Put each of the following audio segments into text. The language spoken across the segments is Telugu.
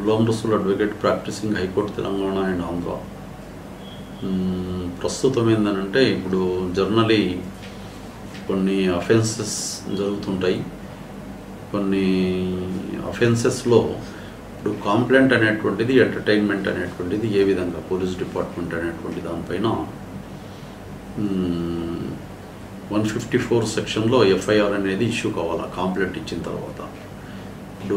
Ghulam Rasool advocate practising high court Telangana and Andhra మ్మ్, ప్రస్తుతం ఏంటంటే ఇప్పుడు జర్నలీ కొన్ని అఫెన్సెస్ జరుగుతుంటాయి కొన్ని అఫెన్సెస్లో ఇప్పుడు కాంప్లైంట్ అనేటువంటిది ఎంటర్టైన్మెంట్ అనేటువంటిది ఏ విధంగా పోలీస్ డిపార్ట్మెంట్ అనేటువంటి దానిపైన వన్ ఫిఫ్టీ ఫోర్ సెక్షన్లో ఎఫ్ఐఆర్ అనేది ఇష్యూ కావాలా కాంప్లైంట్ ఇచ్చిన తర్వాత ఇప్పుడు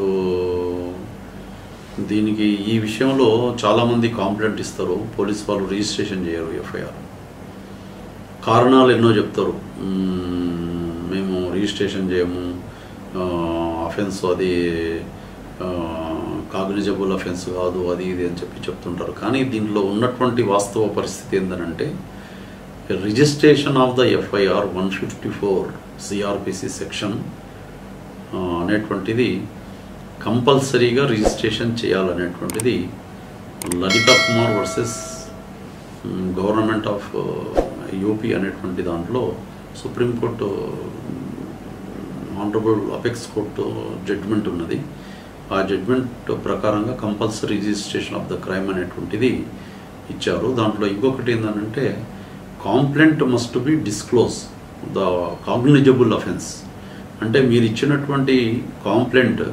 దీనికి ఈ విషయంలో చాలామంది కాంప్లైంట్ ఇస్తారు పోలీస్ వాళ్ళు రిజిస్ట్రేషన్ చేయరు ఎఫ్ఐఆర్ కారణాలు ఎన్నో చెప్తారు మ్మ్, మేము రిజిస్ట్రేషన్ చేయము అఫెన్స్ అది కాగ్నిజబుల్ అఫెన్స్ కాదు అది ఇది అని చెప్పి చెప్తుంటారు కానీ దీంట్లో ఉన్నటువంటి వాస్తవ పరిస్థితి ఏంటంటే registration of the FIR one fifty four CrPC section అనేటువంటిది కంపల్సరీగా రిజిస్ట్రేషన్ చేయాలనేటువంటిది Lalita Kumar versus government of UP అనేటువంటి దాంట్లో supreme court honourable apex court judgement ఉన్నది ఆ జడ్జిమెంట్ ప్రకారంగా compulsory registration of the crime అనేటువంటిది ఇచ్చారు దాంట్లో ఇంకొకటి ఏంటంటే complaint must be disclose the cognizable offence అంటే మీరు ఇచ్చినటువంటి కాంప్లైంట్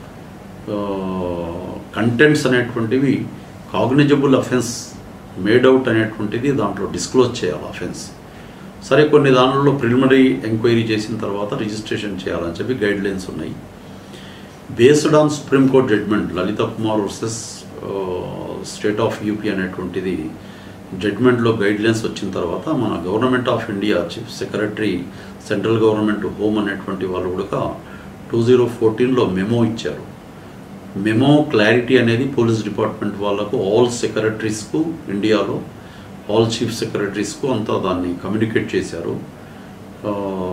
కంటెంట్స్ అనేటువంటివి కాగ్నిజబుల్ అఫెన్స్ మేడ్ అవుట్ అనేటువంటిది దాంట్లో డిస్క్లోజ్ చేయాలి అఫెన్స్ సరే కొన్ని దానిలో ప్రిలిమినరీ ఎంక్వైరీ చేసిన తర్వాత రిజిస్ట్రేషన్ చేయాలని చెప్పి గైడ్ లైన్స్ ఉన్నాయి based on supreme court judgement Lalita Kumar versus state of UP అనేటువంటిది జడ్జ్మెంట్లో గైడ్ లైన్స్ వచ్చిన తర్వాత మన government of India chief secretary central government home అనేటువంటి వాళ్ళు కూడా టూ జీరో ఫోర్టీన్లో మెమో ఇచ్చారు మెమో క్లారిటీ అనేది పోలీస్ డిపార్ట్మెంట్ వాళ్ళకు ఆల్ సెక్రటరీస్కు ఇండియాలో ఆల్ చీఫ్ సెక్రటరీస్కు అంతా దాన్ని కమ్యూనికేట్ చేశారు ఆ,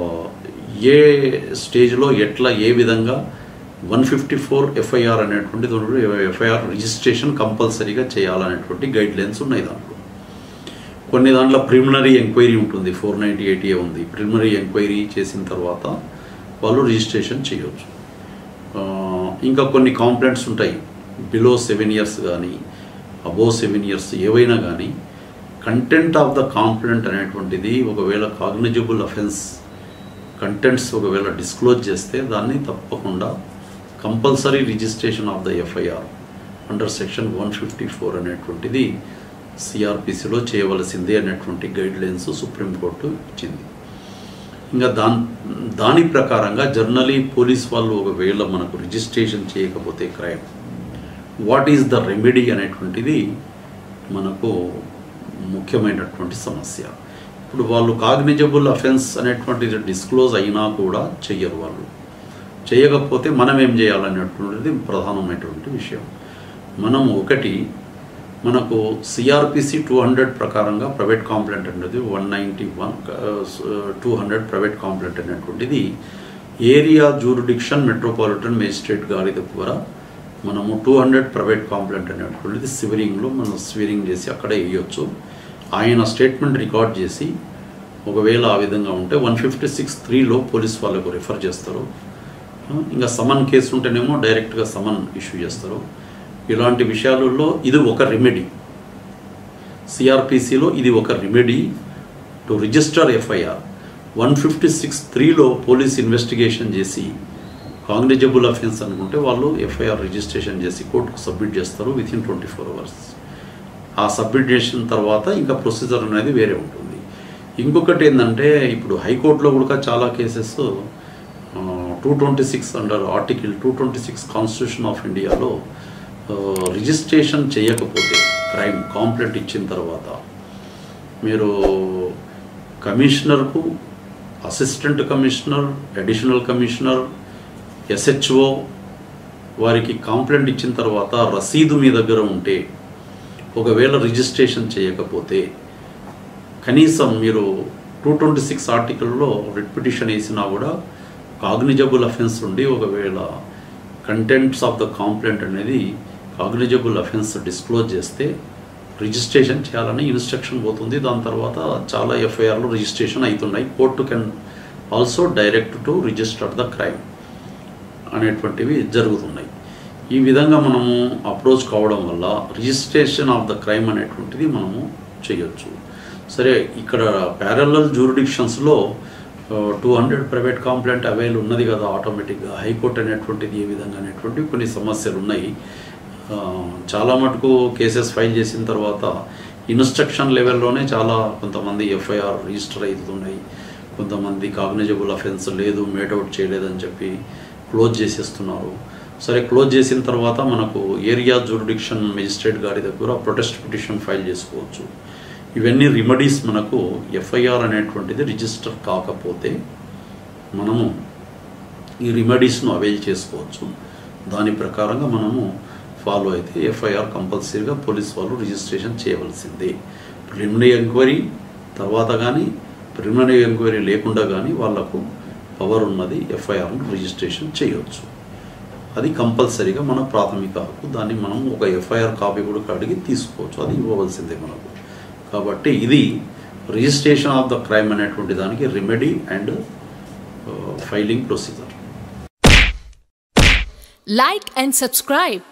ఏ స్టేజ్లో ఎట్లా ఏ విధంగా వన్ ఫిఫ్టీ ఫోర్ ఎఫ్ఐఆర్ అనేటువంటిది ఎఫ్ఐఆర్ రిజిస్ట్రేషన్ కంపల్సరీగా చేయాలనేటువంటి గైడ్ లైన్స్ ఉన్నాయి దాంట్లో కొన్ని దాంట్లో ప్రిలిమినరీ ఎంక్వైరీ ఉంటుంది ఫోర్ నైంటీ ఎయిటీ ఉంది ప్రిలిమినరీ ఎంక్వైరీ చేసిన తర్వాత వాళ్ళు రిజిస్ట్రేషన్ చేయొచ్చు ఆ, ఇంకా కొన్ని కాంప్లైంట్స్ ఉంటాయి బిలో సెవెన్ ఇయర్స్ కానీ అబోవ్ సెవెన్ ఇయర్స్ ఏవైనా కానీ కంటెంట్ ఆఫ్ ద కాంప్లైంట్ అనేటువంటిది ఒకవేళ కాగ్నిజబుల్ అఫెన్స్ కంటెంట్స్ ఒకవేళ డిస్క్లోజ్ చేస్తే దాన్ని తప్పకుండా compulsory registration of the FIR under section one fifty four అనేటువంటిది సిఆర్పిసిలో చేయవలసిందే అనేటువంటి గైడ్ లైన్స్ సుప్రీంకోర్టు ఇచ్చింది ఇంకా దాని దాని ప్రకారంగా జర్నలీ పోలీస్ వాళ్ళు ఒకవేళ మనకు రిజిస్ట్రేషన్ చేయకపోతే crime what is the remedy అనేటువంటిది మనకు ముఖ్యమైనటువంటి సమస్య ఇప్పుడు వాళ్ళు కాగ్నిజబుల్ అఫెన్స్ అనేటువంటిది డిస్క్లోజ్ అయినా కూడా చెయ్యరు వాళ్ళు చేయకపోతే మనం ఏం చేయాలనేటువంటిది ప్రధానమైనటువంటి విషయం మనం ఒకటి మనకు సిఆర్పిసి టూ హండ్రెడ్ ప్రకారంగా ప్రైవేట్ కాంప్లైంట్ అనేది one ninety one two hundred private complaint అనేటువంటిది ఏరియా జూరిడిక్షన్ మెట్రోపాలిటన్ మేజిస్ట్రేట్ గారి ద్వారా మనము టూ హండ్రెడ్ ప్రైవేట్ కాంప్లైంట్ అనేటువంటిది సివరింగ్లో మనం స్వీరింగ్ చేసి అక్కడే వేయొచ్చు ఆయన స్టేట్మెంట్ రికార్డ్ చేసి ఒకవేళ ఆ విధంగా ఉంటే వన్ ఫిఫ్టీ సిక్స్ త్రీలో పోలీస్ వాళ్ళకు రిఫర్ చేస్తారు ఇంకా సమన్ కేసు ఉంటేనేమో డైరెక్ట్గా సమన్ ఇష్యూ చేస్తారు ఇలాంటి విషయాలలో ఇది ఒక రెమెడీ సిఆర్పిసిలో ఇది ఒక remedy to register FIR one fifty six త్రీలో పోలీస్ ఇన్వెస్టిగేషన్ చేసి కాంగ్నిజబుల్ అఫెన్స్ అనుకుంటే వాళ్ళు ఎఫ్ఐఆర్ రిజిస్ట్రేషన్ చేసి కోర్టుకు సబ్మిట్ చేస్తారు within twenty four hours ఆ సబ్మిట్ చేసిన తర్వాత ఇంకా ప్రొసీజర్ అనేది వేరే ఉంటుంది ఇంకొకటి ఏంటంటే ఇప్పుడు హైకోర్టులో కూడా చాలా cases two twenty six under article two twenty six constitution of ఇండియాలో రిజిస్ట్రేషన్ చేయకపోతే క్రైమ్ కాంప్లైంట్ ఇచ్చిన తర్వాత మీరు కమిషనర్కు assistant commissioner additional commissioner SHO వారికి కాంప్లైంట్ ఇచ్చిన తర్వాత రసీదు మీ దగ్గర ఉంటే ఒకవేళ రిజిస్ట్రేషన్ చేయకపోతే కనీసం మీరు టూ ట్వంటీ సిక్స్ ఆర్టికల్లో రిట్ పిటిషన్ వేసినా కూడా కాగ్నిజబుల్ అఫెన్స్ ఉండి ఒకవేళ కంటెంట్స్ ఆఫ్ ద కాంప్లైంట్ అనేది కాగ్నిజబుల్ అఫెన్స్ డిస్క్లోజ్ చేస్తే రిజిస్ట్రేషన్ చేయాలని ఇన్స్ట్రక్షన్ పోతుంది దాని తర్వాత చాలా ఎఫ్ఐఆర్లు రిజిస్ట్రేషన్ అవుతున్నాయి court can also direct to register the crime అనేటువంటివి జరుగుతున్నాయి ఈ విధంగా మనము అప్రోచ్ కావడం వల్ల రిజిస్ట్రేషన్ ఆఫ్ ద క్రైమ్ అనేటువంటిది మనము చేయొచ్చు సరే ఇక్కడ ప్యారలల్ జూరిడిక్షన్స్లో two hundred private complaint avail ఉన్నది కదా ఆటోమేటిక్గా హైకోర్టు అనేటువంటిది ఏ విధంగా అనేటువంటి కొన్ని సమస్యలు ఉన్నాయి ఆ, చాలా మటుకు కేసెస్ ఫైల్ చేసిన తర్వాత ఇన్స్ట్రక్షన్ లెవెల్లోనే చాలా కొంతమంది ఎఫ్ఐఆర్ రిజిస్టర్ అవుతున్నాయి కొంతమంది కాగ్నిజబుల్ అఫెన్స్ లేదు మేటౌట్ చేయలేదని చెప్పి క్లోజ్ చేసేస్తున్నారు సరే క్లోజ్ చేసిన తర్వాత మనకు ఏరియా జూరిడిక్షన్ మెజిస్ట్రేట్ గారి దగ్గర ప్రొటెస్ట్ పిటిషన్ ఫైల్ చేసుకోవచ్చు ఇవన్నీ రిమడీస్ మనకు ఎఫ్ఐఆర్ అనేటువంటిది రిజిస్టర్ కాకపోతే మనము ఈ రిమెడీస్ను అవైల్ చేసుకోవచ్చు దాని ప్రకారంగా మనము ఫాలో అయితే ఎఫ్ఐఆర్ కంపల్సరీగా పోలీస్ వాళ్ళు రిజిస్ట్రేషన్ చేయవలసిందే ప్రిలిమినరీ ఎంక్వైరీ తర్వాత కానీ ప్రిలిమినరీ ఎంక్వైరీ లేకుండా కానీ వాళ్ళకు పవర్ ఉన్నది ఎఫ్ఐఆర్ను రిజిస్ట్రేషన్ చేయవచ్చు అది కంపల్సరీగా మన ప్రాథమిక హక్కు దాన్ని మనం ఒక ఎఫ్ఐఆర్ కాపీ కూడా అడిగి తీసుకోవచ్చు అది ఇవ్వవలసిందే మనకు కాబట్టి ఇది రిజిస్ట్రేషన్ ఆఫ్ ద క్రైమ్ అనేటువంటి దానికి remedy and filing procedure Like and subscribe